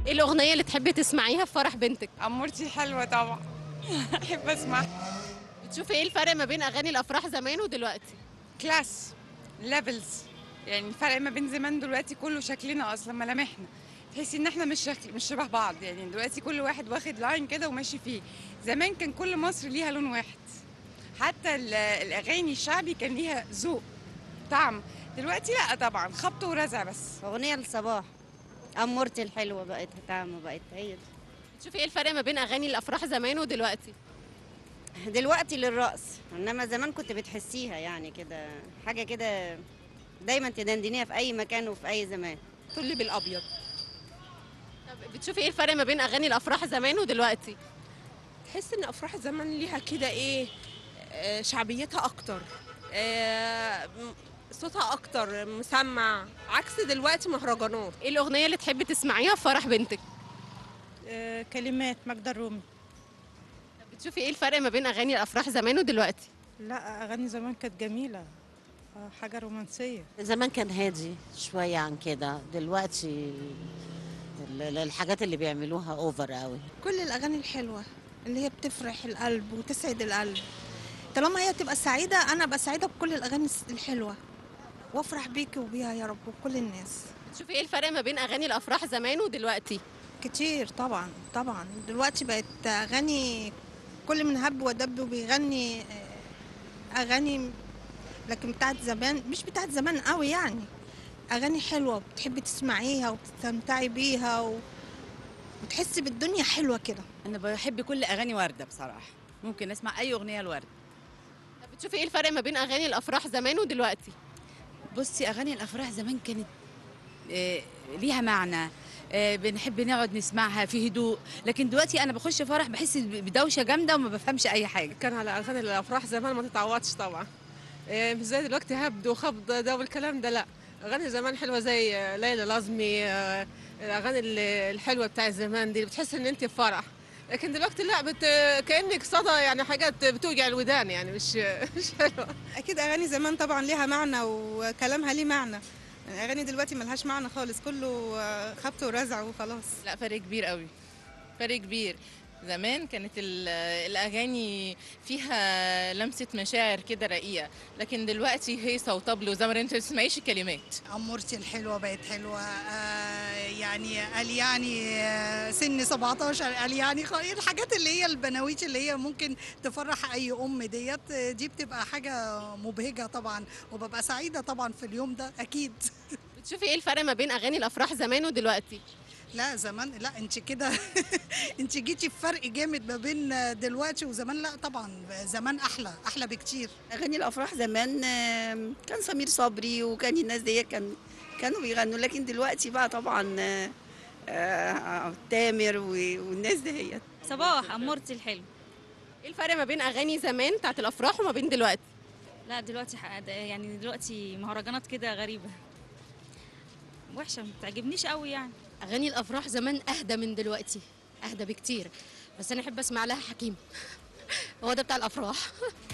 ايه الاغنيه اللي تحبي تسمعيها في فرح بنتك أمورتي حلوة طبعا أحب أسمعها بتشوفي ايه الفرق ما بين اغاني الافراح زمان ودلوقتي كلاس ليفلز يعني الفرق ما بين زمان دلوقتي كله شكلنا أصلا ملامحنا تحسي إن إحنا مش شكل مش شبه بعض يعني دلوقتي كل واحد واخد لاين كده وماشي فيه زمان كان كل مصر ليها لون واحد حتى ال- الأغاني الشعبي كان ليها ذوق طعم دلوقتي لا طبعا خبط ورزع بس أغنية للصباح أمورتي الحلوة بقت طعمة بقت هي دي. بتشوفي ايه الفرق ما بين اغاني الافراح زمان ودلوقتي دلوقتي للرقص إنما زمان كنت بتحسيها يعني كده حاجة كده دايما تدندنيها في أي مكان وفي أي زمان تقول بالابيض طب بتشوفي ايه الفرق ما بين اغاني الافراح زمان ودلوقتي تحس ان افراح زمان ليها كده ايه آه، شعبيتها اكتر آه، م- صوتها اكتر مسمع عكس دلوقتي مهرجانات ايه الاغنيه اللي تحبي تسمعيها في فرح بنتك آه، كلمات ماجدة الرومي طب بتشوفي ايه الفرق ما بين اغاني الافراح زمان ودلوقتي لا أغاني زمان كانت جميلة آه، حاجة رومانسية زمان كان هادي شوية عن كده دلوقتي ال- ال- الحاجات اللي بيعملوها اوفر قوي كل الأغاني الحلوة اللي هي بتفرح القلب وتسعد القلب طالما هي تبقى سعيدة أنا أبقى سعيدة بكل الأغاني الحلوة وأفرح بيكي وبيها يا رب وكل الناس بتشوفي ايه الفرق ما بين اغاني الافراح زمان ودلوقتي كتير طبعا طبعا دلوقتي بقت أغاني كل من هب ودب وبيغني آه، أغاني لكن بتاعت زمان مش بتاعت زمان قوي يعني أغاني حلوة بتحبي تسمعيها وبتستمتعي بيها و... وتحسي بالدنيا حلوة كده انا بحب كل اغاني ورده بصراحه ممكن اسمع اي اغنيه لورده طب بتشوفي ايه الفرق ما بين اغاني الافراح زمان ودلوقتي بصي اغاني الافراح زمان كانت آه، ليها معنى آه، بنحب نقعد نسمعها في هدوء لكن دلوقتي انا بخش فرح بحس بدوشه جامده وما بفهمش اي حاجه كان على اغاني الافراح زمان ما تتعوضش طبعا آه، مش زي دلوقتي هبد وخبط ده والكلام ده لا اغاني زمان حلوه زي آه، ليلى العظمي آه، الاغاني ال- الحلوه بتاع زمان دي بتحس ان انت في فرح لكن دلوقتي لا بت... كانك صدى يعني حاجات بتوجع الودان يعني مش مش حلوه اكيد اغاني زمان طبعا ليها معنى وكلامها ليه معنى يعني اغاني دلوقتي ملهاش معنى خالص كله آه، خبط ورزع وخلاص لا فرق كبير قوي فرق كبير زمان كانت ال- الاغاني فيها لمسه مشاعر كده رقيقه لكن دلوقتي هيصه وطبل وزمر انت ما بتسمعيش الكلمات أمورتي الحلوة بقت حلوة آه يعني قال يعني آه سن 17 قال يعني خ- الحاجات اللي هي البناويت اللي هي ممكن تفرح أي أم ديت آه، دي بتبقى حاجة مبهجة طبعا وببقى سعيدة طبعا في اليوم ده أكيد بتشوفي ايه الفرق ما بين اغاني الافراح زمان ودلوقتي لا زمان لا انت كده انت جيتي في فرق جامد ما بين دلوقتي وزمان لا طبعا زمان احلى احلى بكتير اغاني الافراح زمان آم، كان سمير صبري وكان الناس دي كان كانوا بيغنوا لكن دلوقتي بقى طبعا آه، آه، تامر و- والناس دهيت صباح أمورتي الحلو ايه الفرق ما بين اغاني زمان بتاعت الافراح وما بين دلوقتي لا دلوقتي ح- ده- يعني دلوقتي مهرجانات كده غريبة وحشة ما بتعجبنيش قوي يعني اغاني الافراح زمان اهدى من دلوقتي اهدى بكتير بس انا احب اسمع لها حكيم هو ده بتاع الافراح